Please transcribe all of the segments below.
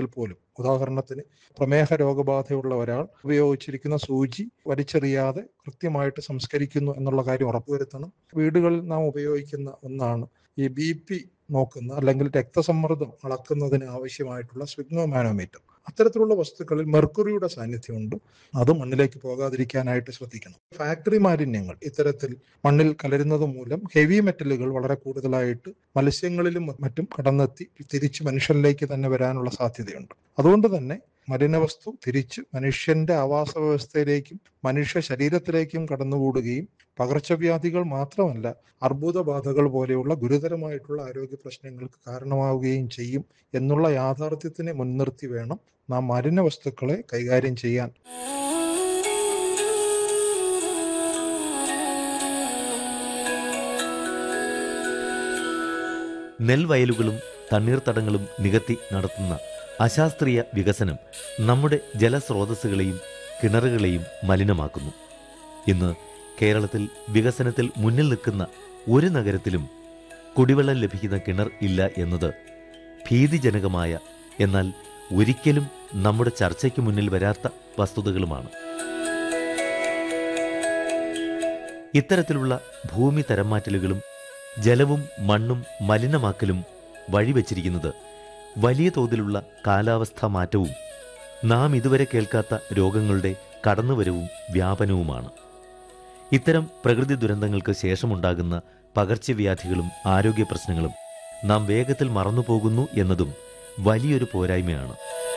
പോലും ഉദാഹരണത്തിന് പ്രമേഹ രോഗബാധയുള്ള ഒരാൾ ഉപയോഗിച്ചിരിക്കുന്ന സൂചി വലിച്ചെറിയാതെ കൃത്യമായിട്ട് സംസ്കരിക്കുന്നു എന്നുള്ള കാര്യം ഉറപ്പുവരുത്തണം വീടുകളിൽ നാം ഉപയോഗിക്കുന്ന ഒന്നാണ് ഈ ബി പി നോക്കുന്ന അല്ലെങ്കിൽ രക്തസമ്മർദ്ദം അളക്കുന്നതിന് ആവശ്യമായിട്ടുള്ള സ്വിഗ്നോമാനോമീറ്റർ അത്തരത്തിലുള്ള വസ്തുക്കളിൽ മെർക്കുറിയുടെ സാന്നിധ്യമുണ്ട് അത് മണ്ണിലേക്ക് പോകാതിരിക്കാനായിട്ട് ശ്രദ്ധിക്കണം ഫാക്ടറി മാലിന്യങ്ങൾ ഇത്തരത്തിൽ മണ്ണിൽ കലരുന്നത് മൂലം ഹെവി മെറ്റലുകൾ വളരെ കൂടുതലായിട്ട് മത്സ്യങ്ങളിലും മറ്റും കടന്നെത്തി തിരിച്ച് മനുഷ്യരിലേക്ക് തന്നെ വരാനുള്ള സാധ്യതയുണ്ട് അതുകൊണ്ട് തന്നെ മലിനവസ്തു തിരിച്ച് മനുഷ്യന്റെ ആവാസ വ്യവസ്ഥയിലേക്കും മനുഷ്യ ശരീരത്തിലേക്കും കടന്നുകൂടുകയും പകർച്ചവ്യാധികൾ മാത്രമല്ല അർബുദബാധകൾ പോലെയുള്ള ഗുരുതരമായിട്ടുള്ള ആരോഗ്യ പ്രശ്നങ്ങൾക്ക് കാരണമാവുകയും ചെയ്യും എന്നുള്ള യാഥാർത്ഥ്യത്തിനെ മുൻനിർത്തി വേണം നാം മാലിന്യ വസ്തുക്കളെ കൈകാര്യം ചെയ്യാൻ നെൽവയലുകളും തണ്ണീർത്തടങ്ങളും നികത്തി നടത്തുന്ന അശാസ്ത്രീയ വികസനം നമ്മുടെ ജലസ്രോതസ്സുകളെയും കിണറുകളെയും മലിനമാക്കുന്നു ഇന്ന് കേരളത്തിൽ വികസനത്തിൽ മുന്നിൽ നിൽക്കുന്ന ഒരു നഗരത്തിലും കുടിവെള്ളം ലഭിക്കുന്ന കിണർ ഇല്ല എന്നത് ഭീതിജനകമായ എന്നാൽ ഒരിക്കലും നമ്മുടെ ചർച്ചയ്ക്ക് മുന്നിൽ വരാത്ത വസ്തുതകളുമാണ് ഇത്തരത്തിലുള്ള ഭൂമി തരംമാറ്റലുകളും ജലവും മണ്ണും മലിനമാക്കലും വഴിവെച്ചിരിക്കുന്നത് വലിയ തോതിലുള്ള കാലാവസ്ഥാ മാറ്റവും നാം ഇതുവരെ കേൾക്കാത്ത രോഗങ്ങളുടെ കടന്നുവരവും വ്യാപനവുമാണ് ഇത്തരം പ്രകൃതി ദുരന്തങ്ങൾക്ക് ശേഷമുണ്ടാകുന്ന പകർച്ചവ്യാധികളും ആരോഗ്യ പ്രശ്നങ്ങളും നാം വേഗത്തിൽ മറന്നുപോകുന്നു എന്നതും വലിയൊരു പോരായ്മയാണ്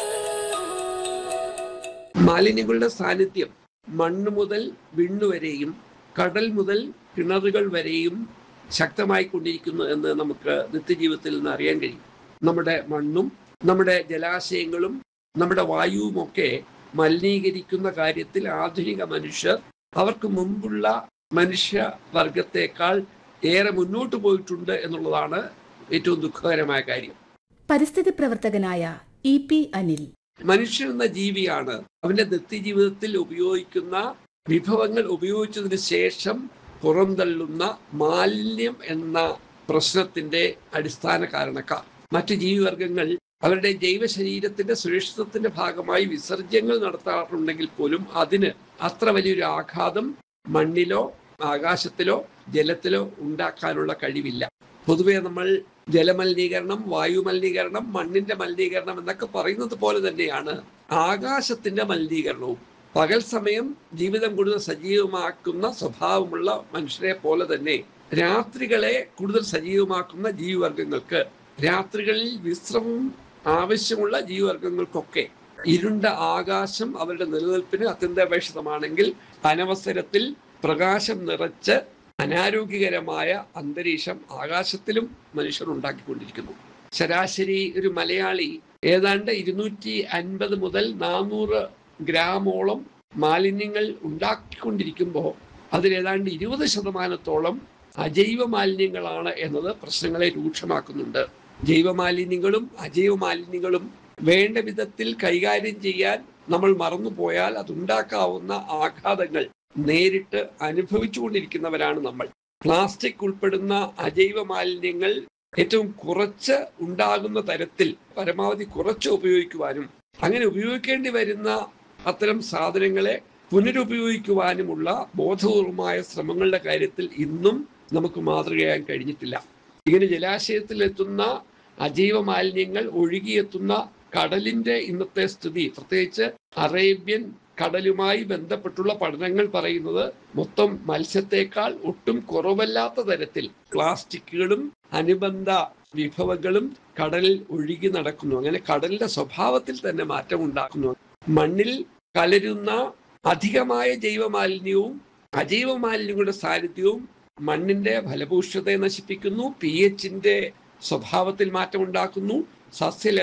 മാലിന്യങ്ങളുടെ സാന്നിധ്യം മണ്ണ് മുതൽ വിണ്ണുവരെയും കടൽ മുതൽ കിണറുകൾ വരെയും ശക്തമായി കൊണ്ടിരിക്കുന്നു എന്ന് നമുക്ക് നിത്യജീവിതത്തിൽ നിന്ന് അറിയാൻ കഴിയും നമ്മുടെ മണ്ണും നമ്മുടെ ജലാശയങ്ങളും നമ്മുടെ വായുവുമൊക്കെ മലിനീകരിക്കുന്ന കാര്യത്തിൽ ആധുനിക മനുഷ്യർ അവർക്ക് മുമ്പുള്ള മനുഷ്യ വർഗത്തെക്കാൾ ഏറെ മുന്നോട്ട് പോയിട്ടുണ്ട് എന്നുള്ളതാണ് ഏറ്റവും ദുഃഖകരമായ കാര്യം പരിസ്ഥിതി പ്രവർത്തകനായ ഇ പി അനിൽ മനുഷ്യൻ എന്ന ജീവിയാണ് അവന്റെ നിത്യജീവിതത്തിൽ ഉപയോഗിക്കുന്ന വിഭവങ്ങൾ ഉപയോഗിച്ചതിന് ശേഷം പുറന്തള്ളുന്ന മാലിന്യം എന്ന പ്രശ്നത്തിന്റെ അടിസ്ഥാന കാരണക്കാർ മറ്റു ജീവിവർഗങ്ങൾ അവരുടെ ജൈവ ശരീരത്തിന്റെ സുരക്ഷിതത്തിന്റെ ഭാഗമായി വിസർജ്യങ്ങൾ നടത്താറുണ്ടെങ്കിൽ പോലും അതിന് അത്ര വലിയൊരു ആഘാതം മണ്ണിലോ ആകാശത്തിലോ ജലത്തിലോ ഉണ്ടാക്കാനുള്ള കഴിവില്ല പൊതുവെ നമ്മൾ ജലമലിനീകരണം വായു മലിനീകരണം മണ്ണിന്റെ മലിനീകരണം എന്നൊക്കെ പറയുന്നത് പോലെ തന്നെയാണ് ആകാശത്തിന്റെ മലിനീകരണവും പകൽ സമയം ജീവിതം കൂടുതൽ സജീവമാക്കുന്ന സ്വഭാവമുള്ള മനുഷ്യരെ പോലെ തന്നെ രാത്രികളെ കൂടുതൽ സജീവമാക്കുന്ന ജീവിവർഗങ്ങൾക്ക് രാത്രികളിൽ വിശ്രമം ആവശ്യമുള്ള ജീവിവർഗങ്ങൾക്കൊക്കെ ഇരുണ്ട ആകാശം അവരുടെ നിലനിൽപ്പിന് അത്യന്താപേക്ഷിതമാണെങ്കിൽ അനവസരത്തിൽ പ്രകാശം നിറച്ച് അനാരോഗ്യകരമായ അന്തരീക്ഷം ആകാശത്തിലും മനുഷ്യർ ഉണ്ടാക്കിക്കൊണ്ടിരിക്കുന്നു ശരാശരി ഒരു മലയാളി ഏതാണ്ട് ഇരുന്നൂറ്റി അൻപത് മുതൽ നാനൂറ് ഗ്രാമോളം മാലിന്യങ്ങൾ ഉണ്ടാക്കിക്കൊണ്ടിരിക്കുമ്പോൾ അതിൽ ഏതാണ്ട് ഇരുപത് ശതമാനത്തോളം അജൈവ മാലിന്യങ്ങളാണ് എന്നത് പ്രശ്നങ്ങളെ രൂക്ഷമാക്കുന്നുണ്ട് ജൈവ മാലിന്യങ്ങളും അജൈവ മാലിന്യങ്ങളും വേണ്ട വിധത്തിൽ കൈകാര്യം ചെയ്യാൻ നമ്മൾ മറന്നുപോയാൽ അതുണ്ടാക്കാവുന്ന ആഘാതങ്ങൾ നേരിട്ട് അനുഭവിച്ചുകൊണ്ടിരിക്കുന്നവരാണ് നമ്മൾ പ്ലാസ്റ്റിക് ഉൾപ്പെടുന്ന അജൈവ മാലിന്യങ്ങൾ ഏറ്റവും കുറച്ച് ഉണ്ടാകുന്ന തരത്തിൽ പരമാവധി കുറച്ച് ഉപയോഗിക്കുവാനും അങ്ങനെ ഉപയോഗിക്കേണ്ടി വരുന്ന അത്തരം സാധനങ്ങളെ പുനരുപയോഗിക്കുവാനുമുള്ള ബോധപൂർവമായ ശ്രമങ്ങളുടെ കാര്യത്തിൽ ഇന്നും നമുക്ക് മാതൃകയാൻ കഴിഞ്ഞിട്ടില്ല ഇങ്ങനെ ജലാശയത്തിൽ എത്തുന്ന അജൈവ മാലിന്യങ്ങൾ ഒഴുകിയെത്തുന്ന കടലിന്റെ ഇന്നത്തെ സ്ഥിതി പ്രത്യേകിച്ച് അറേബ്യൻ കടലുമായി ബന്ധപ്പെട്ടുള്ള പഠനങ്ങൾ പറയുന്നത് മൊത്തം മത്സ്യത്തെക്കാൾ ഒട്ടും കുറവല്ലാത്ത തരത്തിൽ പ്ലാസ്റ്റിക്കുകളും അനുബന്ധ വിഭവങ്ങളും കടലിൽ ഒഴുകി നടക്കുന്നു അങ്ങനെ കടലിന്റെ സ്വഭാവത്തിൽ തന്നെ മാറ്റം ഉണ്ടാക്കുന്നു മണ്ണിൽ കലരുന്ന അധികമായ ജൈവ മാലിന്യവും അജൈവ മാലിന്യങ്ങളുടെ സാന്നിധ്യവും മണ്ണിന്റെ ഫലഭൂഷ്ഠതയെ നശിപ്പിക്കുന്നു പി എച്ചിന്റെ സ്വഭാവത്തിൽ മാറ്റമുണ്ടാക്കുന്നു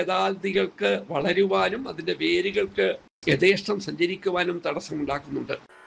സസ്യലതാദികൾക്ക് വളരുവാനും അതിന്റെ വേരുകൾക്ക് യഥേഷ്ടം സഞ്ചരിക്കുവാനും തടസ്സമുണ്ടാക്കുന്നുണ്ട്